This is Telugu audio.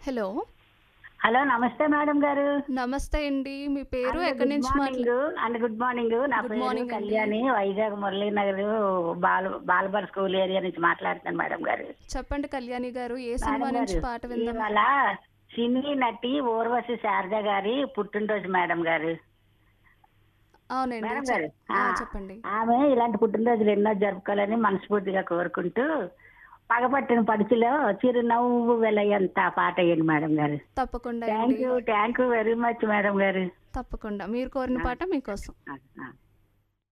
హలో హలో నమస్తే మేడం గారు నమస్తే అండి మీ పేరు అండ్ ఎక్కడి గుడ్ నుంచి మార్నింగ్ మాట్లా అండ్ గుడ్ మార్నింగ్ నా గుడ్ పేరు మార్నింగ్ అండి. కళ్యాణి వైజాగ్ మురళీనగర్ బాల బాలబర్ స్కూల్ ఏరియా నుంచి మాట్లాడుతాను మేడం గారు చెప్పండి కళ్యాణి గారు ఏ సినిమా మేడం నుంచి గారు పాట విందాం ఇవాళ సినీ నటి ఊర్వశి శారద గారి పుట్టినరోజు మేడం గారు అవునండి మేడం చెప్- గారు ఆ, ఆ, చెప్పండి ఆమె ఇలాంటి పుట్టినరోజులు ఎన్నో జరుపుకోవాలని మనస్ఫూర్తిగా కోరుకుంటూ పగపట్టిన పడుచులో చిరునవ్వు వెలయంత పాట వేయండి మేడం గారు తప్పకుండా థ్యాంక్ అండి you thank you very much madam గారు తప్పకుండా మీరు కోరిన పాట మీకోసం ఆ, ఆ.